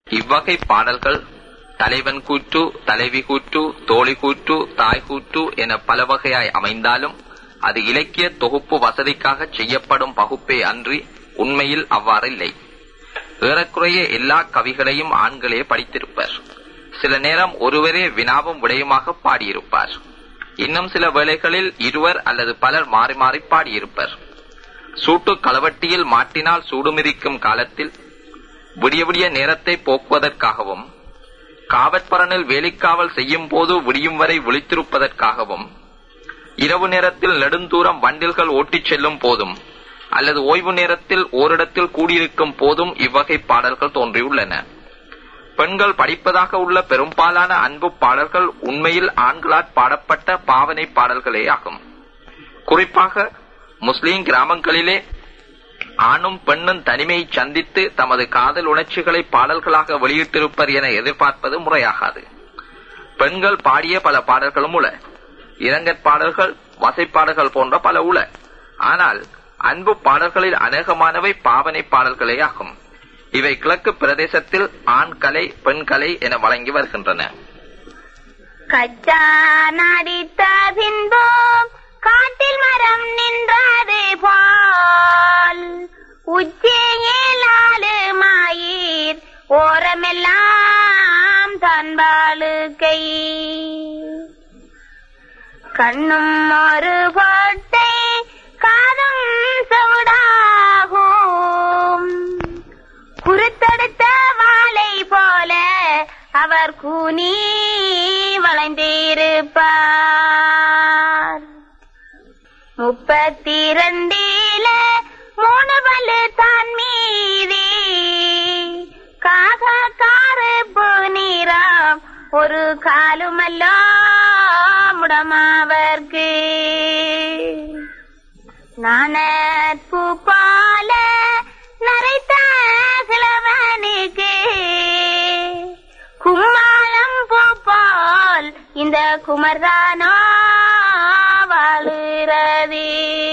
இவ்வகை பாடல்கள் தலைவன் கூற்று தலைவி கூற்று தோழி கூற்று தாய் கூற்று என பல வகையாய் அமைந்தாலும் அது இலக்கிய தொகுப்பு வசதிக்காக செய்யப்படும் பகுப்பே அன்றி உண்மையில் அவ்வாறில்லை ஏறக்குறைய எல்லா கவிகளையும் ஆண்களே படித்திருப்பர் சில நேரம் ஒருவரே வினாவும் விடயமாக பாடியிருப்பார் இன்னும் சில வேளைகளில் இருவர் அல்லது பலர் மாறி மாறி பாடியிருப்பர் சூட்டு களவட்டியில் மாட்டினால் சூடுமிதிக்கும் காலத்தில் விடிய விடிய நேரத்தை போக்குவதற்காகவும் காவற்பரனில் வேலிக்காவல் செய்யும் போது விடியும் வரை விழித்திருப்பதற்காகவும் இரவு நேரத்தில் நெடுந்தூரம் வண்டில்கள் ஓட்டிச் செல்லும் போதும் அல்லது ஓய்வு நேரத்தில் ஓரிடத்தில் கூடியிருக்கும் போதும் இவ்வகை பாடல்கள் தோன்றியுள்ளன பெண்கள் படிப்பதாக உள்ள பெரும்பாலான அன்பு பாடல்கள் உண்மையில் ஆண்களால் பாடப்பட்ட பாவனை பாடல்களே ஆகும் குறிப்பாக முஸ்லீம் கிராமங்களிலே ஆணும் பெண்ணும் தனிமையை சந்தித்து தமது காதல் உணர்ச்சிகளை பாடல்களாக வெளியிட்டிருப்பர் என எதிர்பார்ப்பது முறையாகாது பெண்கள் பாடிய பல பாடல்களும் உள இரங்கற் பாடல்கள் வசைப்பாடல்கள் போன்ற பல உள ஆனால் அன்பு பாடல்களில் அநேகமானவை பாவனை பாடல்களே ஆகும் இவை கிழக்கு பிரதேசத்தில் ஆண் கலை பெண் கலை என வழங்கி வருகின்றன கச்சா நடித்த பின்பு காட்டில் மரம் நின்றது போல் உச்சியிலாலு மாயிர் ஓரமெல்லாம் தன்பாளுக்கை கண்ணும் ஒரு கோட்டை காதும் சவுடாகும் குருத்தெடுத்த வாளை போல அவர் கூனி வளைந்திருப்பார் முப்பத்தி ரெண்டில மூணு பல்லு தான் மீதி காக காருப்பு நீராம் ஒரு காலுமல்லோ முடமாவர்க்கு நானற்பு போல நரைத்த கிழவனுக்கு கும்மாளம் பூ போல் இந்த குமர்தானோ வாழுறது